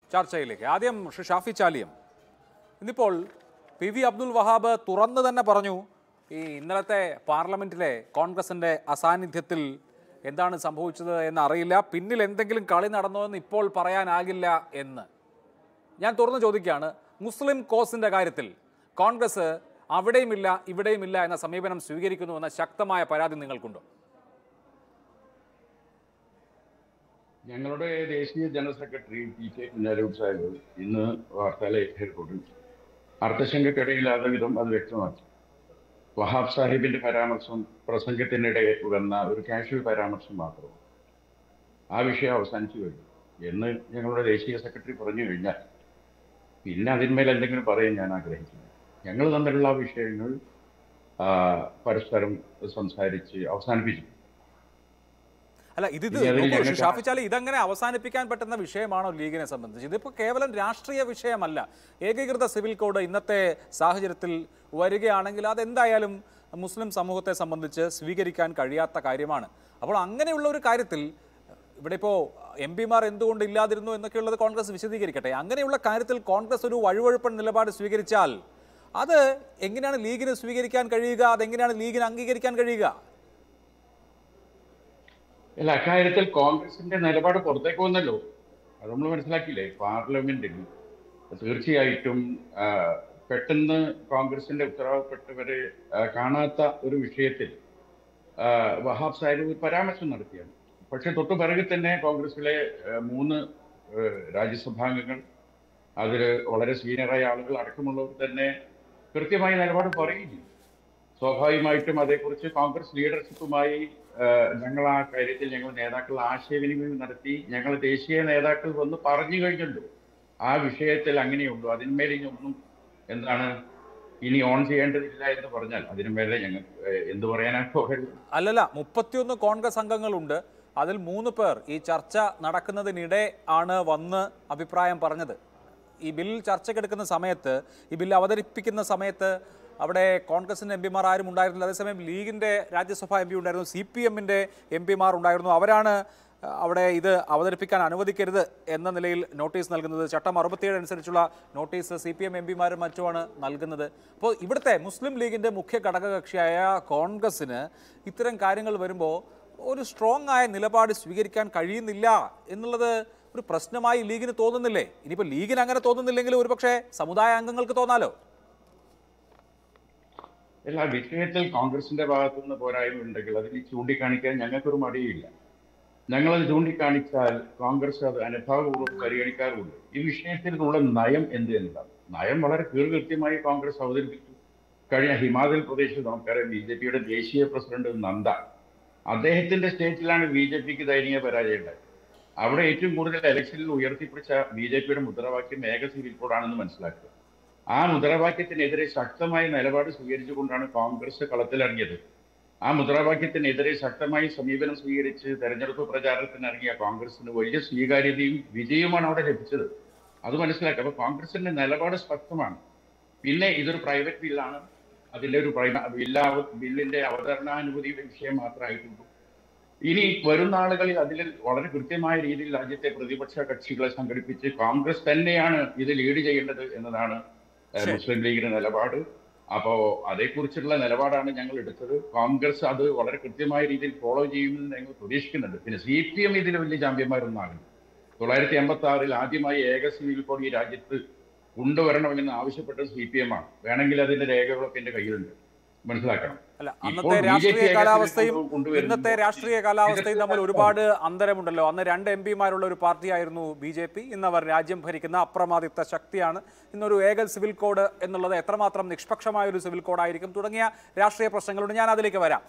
ചർച്ചയിലേക്ക് ആദ്യം ശ്രീ ഷാഫി ചാലിയം ഇന്നിപ്പോൾ പി വി അബ്ദുൽ വഹാബ് തുറന്നു തന്നെ പറഞ്ഞു ഈ ഇന്നലത്തെ പാർലമെന്റിലെ കോൺഗ്രസിന്റെ അസാന്നിധ്യത്തിൽ എന്താണ് സംഭവിച്ചത് എന്ന് അറിയില്ല പിന്നിൽ എന്തെങ്കിലും കളി നടന്നോ എന്ന് ഇപ്പോൾ പറയാനാകില്ല എന്ന് ഞാൻ തുറന്നു ചോദിക്കുകയാണ് മുസ്ലിം കോസിന്റെ കാര്യത്തിൽ കോൺഗ്രസ് അവിടെയുമില്ല ഇവിടെയുമില്ല എന്ന സമീപനം സ്വീകരിക്കുന്നു എന്ന ശക്തമായ പരാതി നിങ്ങൾക്കുണ്ടോ ഞങ്ങളുടെ ദേശീയ ജനറൽ സെക്രട്ടറി പി കെ കുഞ്ഞാലൂർ സാഹിബ് ഇന്ന് വാർത്താലേഖകരോട് അർത്ഥശങ്കക്കിടയില്ലാത്ത വിധം അത് വ്യക്തമാക്കി വഹാബ് സാഹിബിന്റെ പരാമർശം പ്രസംഗത്തിനിടെ വന്ന ഒരു കാഷ്വൽ പരാമർശം മാത്രമാണ് ആ വിഷയം അവസാനിച്ചു കഴിഞ്ഞു എന്ന് ഞങ്ങളുടെ ദേശീയ സെക്രട്ടറി പറഞ്ഞു കഴിഞ്ഞാൽ പിന്നെ അതിന്മേൽ എന്തെങ്കിലും പറയാൻ ഞാൻ ആഗ്രഹിക്കുന്നു ഞങ്ങൾ തമ്മിലുള്ള ആ വിഷയങ്ങൾ ആ, പരസ്പരം സംസാരിച്ച് അവസാനിപ്പിച്ചു അല്ല ഇത് ഇത് ഇനി അതിൽ നോക്കൂ, ശ്രീ ഞങ്ങൾക്ക് ഷാഫി ചാലി ഇതങ്ങനെ അവസാനിപ്പിക്കാൻ പറ്റുന്ന വിഷയമാണോ ലീഗിനെ സംബന്ധിച്ച് ഇതിപ്പോൾ കേവലം രാഷ്ട്രീയ വിഷയമല്ല ഏകീകൃത സിവിൽ കോഡ് ഇന്നത്തെ സാഹചര്യത്തിൽ വരികയാണെങ്കിൽ അതെന്തായാലും മുസ്ലിം സമൂഹത്തെ സംബന്ധിച്ച് സ്വീകരിക്കാൻ കഴിയാത്ത കാര്യമാണ് അപ്പോൾ അങ്ങനെയുള്ള ഒരു കാര്യത്തിൽ ഇവിടെ ഇപ്പോൾ എം പിമാർ എന്തുകൊണ്ട് ഇല്ലാതിരുന്നു എന്നൊക്കെയുള്ളത് കോൺഗ്രസ് വിശദീകരിക്കട്ടെ അങ്ങനെയുള്ള കാര്യത്തിൽ കോൺഗ്രസ് ഒരു വഴുവഴുപ്പൻ നിലപാട് സ്വീകരിച്ചാൽ അത് എങ്ങനെയാണ് ലീഗിന് സ്വീകരിക്കാൻ കഴിയുക അതെങ്ങനെയാണ് ലീഗിന് അംഗീകരിക്കാൻ കഴിയുക അല്ല അക്കാര്യത്തിൽ കോൺഗ്രസിന്റെ നിലപാട് പുറത്തേക്ക് വന്നല്ലോ അത് നമ്മൾ മനസ്സിലാക്കിയില്ലേ പാർലമെന്റിൽ തീർച്ചയായിട്ടും ആ, പെട്ടെന്ന് കോൺഗ്രസിന്റെ ഉത്തരവാദപ്പെട്ടവരെ ആ, കാണാത്ത ഒരു വിഷയത്തിൽ ആ, വഹാബ് സാഹിബ് ഒരു പരാമർശം നടത്തിയാണ് പക്ഷെ തൊട്ടു പിറകിൽ തന്നെ കോൺഗ്രസിലെ ആ, മൂന്ന് ആ, രാജ്യസഭാംഗങ്ങൾ അതിൽ വളരെ സീനിയറായ ആളുകൾ അടക്കമുള്ളവർ തന്നെ കൃത്യമായ നിലപാട് പറയുകയും സ്വാഭാവികമായിട്ടും അതേക്കുറിച്ച് കോൺഗ്രസ് ലീഡർഷിപ്പുമായി ആഹ്, ഞങ്ങൾ ആ കാര്യത്തിൽ ഞങ്ങൾ നേതാക്കൾ ആശയവിനിമയം നടത്തി ഞങ്ങൾ ദേശീയ നേതാക്കൾ വന്ന് പറഞ്ഞു കഴിഞ്ഞല്ലോ ആ വിഷയത്തിൽ അങ്ങനെയുള്ളൂ അതിന്മേൽ ഇനി ഒന്നും എന്താണ് ഇനി ഓൺ ചെയ്യേണ്ടതില്ല എന്ന് പറഞ്ഞാൽ അതിനുമേലെ ഞങ്ങൾ ഏഹ്, എന്ത് പറയാനാണ് പോകരുത് അല്ലല്ല മുപ്പത്തിയൊന്ന് കോൺഗ്രസ് അംഗങ്ങളുണ്ട് അതിൽ മൂന്ന് പേർ ഈ ചർച്ച നടക്കുന്നതിനിടെ ആണ് വന്ന് അഭിപ്രായം പറഞ്ഞത് ഈ ബിൽ ചർച്ചയ്ക്കെടുക്കുന്ന സമയത്ത് ഈ ബിൽ അവതരിപ്പിക്കുന്ന സമയത്ത് അവിടെ കോൺഗ്രസിൻ്റെ എം പിമാർ ആരും ഉണ്ടായിരുന്നില്ല അതേസമയം ലീഗിൻ്റെ രാജ്യസഭാ എം പി ഉണ്ടായിരുന്നു സി പി എമ്മിൻ്റെ എം പിമാർ ഉണ്ടായിരുന്നു അവരാണ് അഹ്, അവിടെ ഇത് അവതരിപ്പിക്കാൻ അനുവദിക്കരുത് എന്ന നിലയിൽ നോട്ടീസ് നൽകുന്നത് ചട്ടം അറുപത്തിയേഴ് അനുസരിച്ചുള്ള notice C P M M പിമാരും മറ്റുമാണ് നൽകുന്നത് അപ്പോൾ ഇവിടുത്തെ മുസ്ലിം ലീഗിൻ്റെ മുഖ്യ ഘടകകക്ഷിയായ കോൺഗ്രസ്സിന് ഇത്തരം കാര്യങ്ങൾ വരുമ്പോൾ ഒരു സ്ട്രോങ് ആയ നിലപാട് സ്വീകരിക്കാൻ കഴിയുന്നില്ല എന്നുള്ളത് ഒരു പ്രശ്നമായി ലീഗിന് തോന്നുന്നില്ലേ ഇനിയിപ്പോൾ ലീഗിന് അങ്ങനെ തോന്നുന്നില്ലെങ്കിൽ ഒരുപക്ഷെ സമുദായ അംഗങ്ങൾക്ക് തോന്നാലോ എല്ലാ വിഷയത്തിൽ കോൺഗ്രസിന്റെ ഭാഗത്തുനിന്ന് പോരായ്മ ഉണ്ടെങ്കിൽ അതിന് ചൂണ്ടിക്കാണിക്കാൻ ഞങ്ങൾക്കൊരു മടിയില്ല ഞങ്ങളത് ചൂണ്ടിക്കാണിച്ചാൽ കോൺഗ്രസ് അത് അനുഭാവപൂർവ്വം പരിഗണിക്കാറുണ്ട് ഈ വിഷയത്തിലുള്ള നയം എന്ത് എന്നതാണ് നയം വളരെ കീഴ്കൃത്യമായി കോൺഗ്രസ് അവതരിപ്പിച്ചു കഴിഞ്ഞ ഹിമാചൽ പ്രദേശിൽ നമുക്കറിയാം ബി ജെ പിയുടെ ദേശീയ പ്രസിഡന്റ് നന്ദ അദ്ദേഹത്തിന്റെ സ്റ്റേറ്റിലാണ് ബി ജെ പിക്ക് ദയനീയ പരാജയം ഉണ്ടായത് അവിടെ ഏറ്റവും കൂടുതൽ ഇലക്ഷനിൽ ഉയർത്തിപ്പിടിച്ച ബി ജെ പിയുടെ മുദ്രാവാക്യം ഏക സിവിൽ കോഡാണെന്ന് മനസ്സിലാക്കുക ആ മുദ്രാവാക്യത്തിനെതിരെ ശക്തമായ നിലപാട് സ്വീകരിച്ചുകൊണ്ടാണ് കോൺഗ്രസ് കളത്തിലിറങ്ങിയത് ആ മുദ്രാവാക്യത്തിനെതിരെ ശക്തമായി സമീപനം സ്വീകരിച്ച് തെരഞ്ഞെടുപ്പ് പ്രചാരണത്തിന് ഇറങ്ങിയ കോൺഗ്രസിന് വലിയ സ്വീകാര്യതയും വിജയവുമാണ് അവിടെ ലഭിച്ചത് അത് മനസ്സിലാക്കുക അപ്പൊ കോൺഗ്രസിന്റെ നിലപാട് സ്പഷ്ടമാണ് പിന്നെ ഇതൊരു പ്രൈവറ്റ് ബില്ലാണ് അതിന്റെ ഒരു പ്രൈ- ബില്ലാ ബില്ലിന്റെ അവതരണാനുമതിയുടെ വിഷയം മാത്രമായിട്ടുള്ളൂ ഇനി വരുന്ന ആളുകളിൽ അതിൽ വളരെ കൃത്യമായ രീതിയിൽ രാജ്യത്തെ പ്രതിപക്ഷ കക്ഷികളെ സംഘടിപ്പിച്ച് കോൺഗ്രസ് തന്നെയാണ് ഇത് ലീഡ് ചെയ്യേണ്ടത് എന്നതാണ് ഏഹ്, ശരി. മുസ്ലിം ലീഗിന്റെ നിലപാട് അപ്പോ അതേക്കുറിച്ചുള്ള നിലപാടാണ് ഞങ്ങൾ എടുത്തത് കോൺഗ്രസ് അത് വളരെ കൃത്യമായ രീതിയിൽ ഫോളോ ചെയ്യുമെന്ന് ഞങ്ങൾ പ്രതീക്ഷിക്കുന്നുണ്ട് പിന്നെ സി പി എം ഇതിൽ വലിയ ചാമ്പ്യന്മാരൊന്നും ആകില്ല തൊള്ളായിരത്തി എൺപത്തി ആറിൽ ആദ്യമായി ഏക സിവിൽ കോഡ് ഈ രാജ്യത്ത് കൊണ്ടുവരണമെന്ന് ആവശ്യപ്പെട്ടത് സി പി എം ആണ് വേണമെങ്കിൽ അതിന്റെ രേഖകളൊക്കെ എന്റെ കയ്യിലുണ്ട് മനസ്സിലാക്കണം അല്ല ഇപ്പോൾ അന്നത്തെ BJP രാഷ്ട്രീയ ഏകദേശം കാലാവസ്ഥയും കൊണ്ടു- കൊണ്ടുവരുന്നു. ഇന്നത്തെ രാഷ്ട്രീയ കാലാവസ്ഥയും തമ്മിൽ ഇതൊക്കെ ഒരുപാട് അന്തരമുണ്ടല്ലോ അന്ന് രണ്ട് എം പിമാരുള്ള ഒരു പാർട്ടിയായിരുന്നു ബി ജെ പി ഇന്ന് അവർ രാജ്യം ഭരിക്കുന്ന അപ്രമാദിത്വ ശക്തിയാണ് ഇന്നൊരു ഏകൽ സിവിൽ കോഡ് എന്നുള്ളത് എത്രമാത്രം നിഷ്പക്ഷമായ ഒരു സിവിൽ കോഡായിരിക്കും തുടങ്ങിയ രാഷ്ട്രീയ പ്രശ്നങ്ങളുണ്ട് ഞാൻ അതിലേക്ക് വരാം